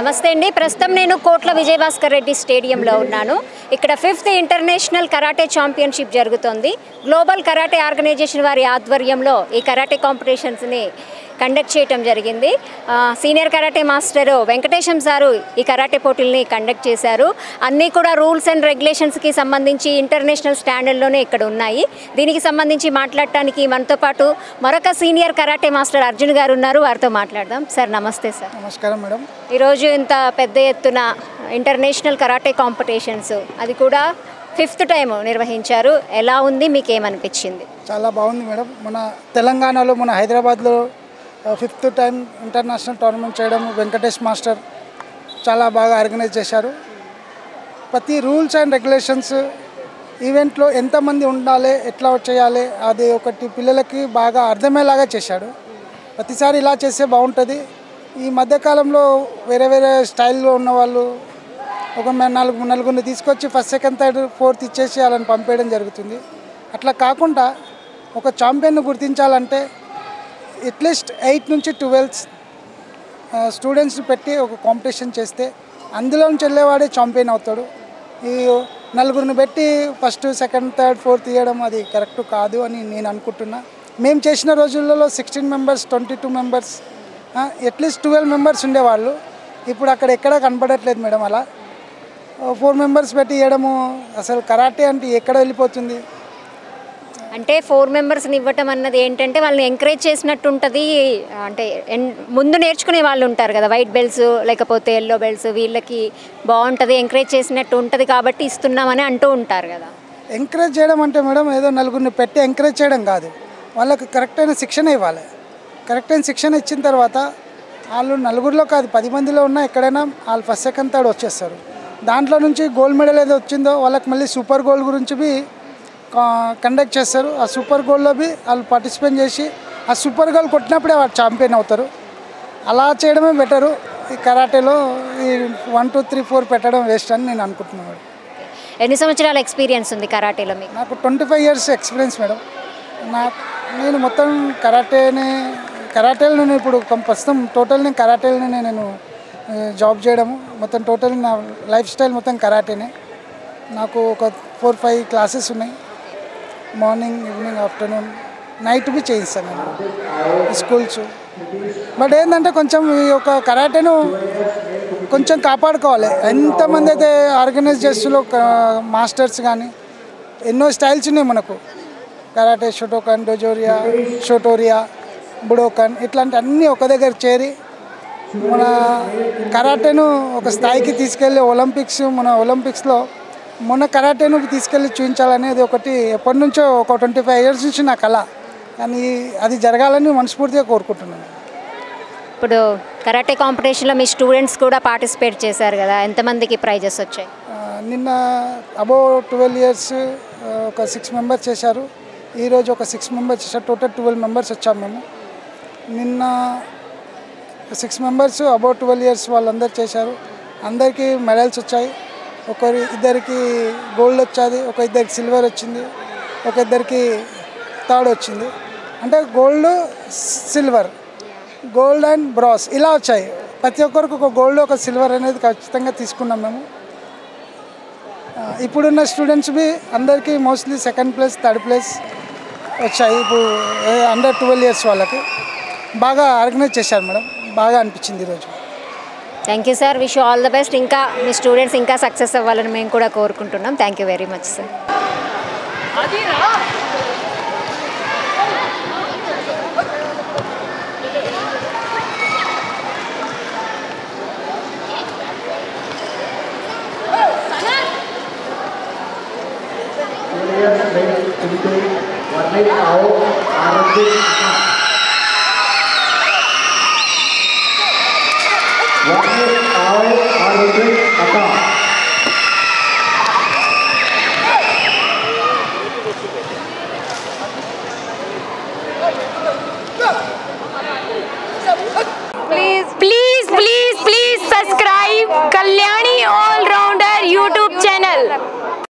నమస్తే అండి ప్రస్తుతం నేను కోట్ల విజయభాస్కర్ రెడ్డి స్టేడియంలో ఉన్నాను ఇక్కడ ఫిఫ్త్ ఇంటర్నేషనల్ కరాటే ఛాంపియన్షిప్ జరుగుతోంది గ్లోబల్ కరాటే ఆర్గనైజేషన్ వారి ఆధ్వర్యంలో ఈ కరాటే కాంపిటీషన్స్ని కండక్ట్ చేయటం జరిగింది ఆ, senior karate master Venkatesham sir ఈ కరాటే పోటీల్ని కండక్ట్ చేశారు అన్నీ కూడా రూల్స్ అండ్ రెగ్యులేషన్స్కి సంబంధించి ఇంటర్నేషనల్ స్టాండర్డ్లోనే ఇక్కడ ఉన్నాయి దీనికి సంబంధించి మాట్లాడటానికి మనతో పాటు మరొక సీనియర్ కరాటే మాస్టర్ అర్జున్ గారు ఉన్నారు వారితో మాట్లాడదాం సార్ నమస్తే సార్ నమస్కారం మేడం ఈరోజు ఇంత పెద్ద ఎత్తున ఇంటర్నేషనల్ కరాటే కాంపిటీషన్స్ అది కూడా ఫిఫ్త్ టైం నిర్వహించారు ఎలా ఉంది మీకు ఏమనిపించింది చాలా బాగుంది మేడం మన తెలంగాణలో మన హైదరాబాద్లో ఫిఫ్త్ టైం ఇంటర్నేషనల్ టోర్నమెంట్ చేయడం వెంకటేష్ మాస్టర్ చాలా బాగా ఆర్గనైజ్ చేశారు ప్రతి రూల్స్ అండ్ రెగ్యులేషన్స్ ఈవెంట్లో ఎంతమంది ఉండాలి ఎట్లా చేయాలి అది ఒకటి పిల్లలకి బాగా అర్థమయ్యేలాగా చేశాడు ప్రతిసారి ఇలా చేస్తే బాగుంటుంది ఈ మధ్యకాలంలో వేరే వేరే స్టైల్లో ఉన్న వాళ్ళు ఒక మ- నాలుగు నలుగురిని తీసుకొచ్చి ఫస్ట్ సెకండ్ థర్డ్ ఫోర్త్ ఇచ్చేసి వాళ్ళని పంపేయడం జరుగుతుంది అట్లా కాకుండా ఒక ఛాంపియన్ను గుర్తించాలంటే అట్లీస్ట్ ఎయిట్ నుంచి ట్వెల్వ్ స్టూడెంట్స్ని పెట్టి ఒక కాంపిటీషన్ చేస్తే అందులో నుంచి వెళ్ళేవాడే ఛాంపియన్ అవుతాడు ఈ నలుగురిని పెట్టి ఫస్ట్ సెకండ్ థర్డ్ ఫోర్త్ ఇవ్వడం అది కరెక్ట్ కాదు అని నేను అనుకుంటున్నా మేము చేసిన రోజులలో sixteen members twenty two members at least twelve members ఉండేవాళ్ళు ఇప్పుడు అక్కడ ఎక్కడా కనపడట్లేదు మేడం అలా ఫోర్ మెంబర్స్ పెట్టి ఇవ్వడము అసలు కరాటే అంటే ఎక్కడ వెళ్ళిపోతుంది అంటే ఫోర్ మెంబర్స్ని ఇవ్వటం అన్నది ఏంటంటే వాళ్ళని ఎంకరేజ్ చేసినట్టు ఉంటుంది అంటే ఎన్- ముందు నేర్చుకునే వాళ్ళు ఉంటారు కదా వైట్ బెల్ట్స్ లేకపోతే ఎల్లో బెల్ట్స్ వీళ్ళకి బాగుంటుంది ఎంకరేజ్ చేసినట్టు ఉంటుంది కాబట్టి ఇస్తున్నామని అంటూ ఉంటారు కదా ఎంకరేజ్ చేయడం అంటే మేడం ఏదో నలుగురిని పెట్టి ఎంకరేజ్ చేయడం కాదు వాళ్ళకి కరెక్ట్ అయిన శిక్షణ ఇవ్వాలి కరెక్ట్ అయిన శిక్షణ ఇచ్చిన తర్వాత వాళ్ళు నలుగురిలో కాదు పది మందిలో ఉన్నా ఎక్కడైనా వాళ్ళు ఫస్ట్ సెకండ్ థర్డ్ వచ్చేస్తారు దాంట్లో నుంచి గోల్డ్ మెడల్ ఏదో వచ్చిందో వాళ్ళకి మళ్ళీ సూపర్ గోల్డ్ గురించి బి కండక్ట్ చేస్తారు ఆ సూపర్ గోల్డ్లో బి వాళ్ళు పార్టిసిపేట్ చేసి ఆ సూపర్ గోల్ కొట్టినప్పుడే వాళ్ళు ఛాంపియన్ అవుతారు అలా చేయడమే బెటరు ఈ కరాటేలో ఈ వన్ టూ త్రీ ఫోర్ పెట్టడం వేస్ట్ అని నేను అనుకుంటున్నాను ఎన్ని సంవత్సరాల ఎక్స్పీరియన్స్ ఉంది కరాటేలో మీకు నాకు twenty five years experience madam నా నేను మొత్తం కరాటేనే కరాటేలో నేను ఇప్పుడు కొం- ప్రస్తుతం టోటల్ నేను కరాటేలోనే నేను ఆ, జాబ్ చేయడము మొత్తం టోటల్ నా లైఫ్ స్టైల్ మొత్తం కరాటేనే నాకు ఒక ఫోర్ ఫైవ్ క్లాసెస్ ఉన్నాయి మార్నింగ్ ఈవినింగ్ ఆఫ్టర్నూన్ నైట్ బి చేయిస్తాను నేను స్కూల్స్ బట్ ఏంటంటే కొంచెం ఈ యొక్క కరాటేను కొంచెం కాపాడుకోవాలి ఎంతమంది అయితే ఆర్గనైజ్ చేస్తులో మాస్టర్స్ కానీ ఎన్నో స్టైల్స్ ఉన్నాయి మనకు కరాటే షోటోకాన్ డోజోరియా షోటోరియా బుడోకాన్ ఇట్లాంటి అన్నీ ఒక దగ్గర చేరి మన కరాటేను ఒక స్థాయికి తీసుకెళ్ళి ఒలింపిక్స్ మన ఒలింపిక్స్లో మొన్న కరాటేను తీసుకెళ్ళి చూపించాలనేది ఒకటి ఎప్పటి నుంచో ఒక ట్వంటీ ఫైవ్ ఇయర్స్ నుంచి నా కళ కానీ అది జరగాలని మనస్ఫూర్తిగా కోరుకుంటున్నాను ఇప్పుడు కరాటే కాంపిటీషన్లో మీ స్టూడెంట్స్ కూడా పార్టిసిపేట్ చేశారు కదా ఎంతమందికి ప్రైజెస్ వచ్చాయి ఆ, నిన్న అబౌ ట్వెల్వ్ ఇయర్స్ ఒక సిక్స్ మెంబర్స్ చేశారు ఈరోజు ఒక సిక్స్ మెంబర్స్ చేశారు టోటల్ ట్వెల్వ్ మెంబర్స్ వచ్చాము మేము నిన్న six members above twelve years వాళ్ళందరూ చేశారు అందరికీ మెడల్స్ వచ్చాయి ఒకరి ఇద్దరికి గోల్డ్ వచ్చాది ఒక ఇద్దరికి సిల్వర్ వచ్చింది ఒక ఇద్దరికి థర్డ్ వచ్చింది అంటే gold silver gold and brass ఇలా వచ్చాయి ప్రతి ఒక్కరికి ఒక గోల్డ్ ఒక సిల్వర్ అనేది ఖచ్చితంగా తీసుకున్నాం మేము ఆ, ఇప్పుడున్న స్టూడెంట్స్ బి అందరికీ mostly second place third place వచ్చాయి ఇప్పుడు అండర్ ట్వెల్వ్ ఇయర్స్ వాళ్ళకి బాగా ఆర్గనైజ్ చేశారు మేడం బాగా అనిపించింది ఈరోజు thank you sir wish all the best ఇంకా మీ స్టూడెంట్స్ ఇంకా సక్సెస్ అవ్వాలని మేము కూడా కోరుకుంటున్నాం thank you very much sir warning out Arabic warning out Arabic attack please please please please subscribe kalyani all rounder youtube channel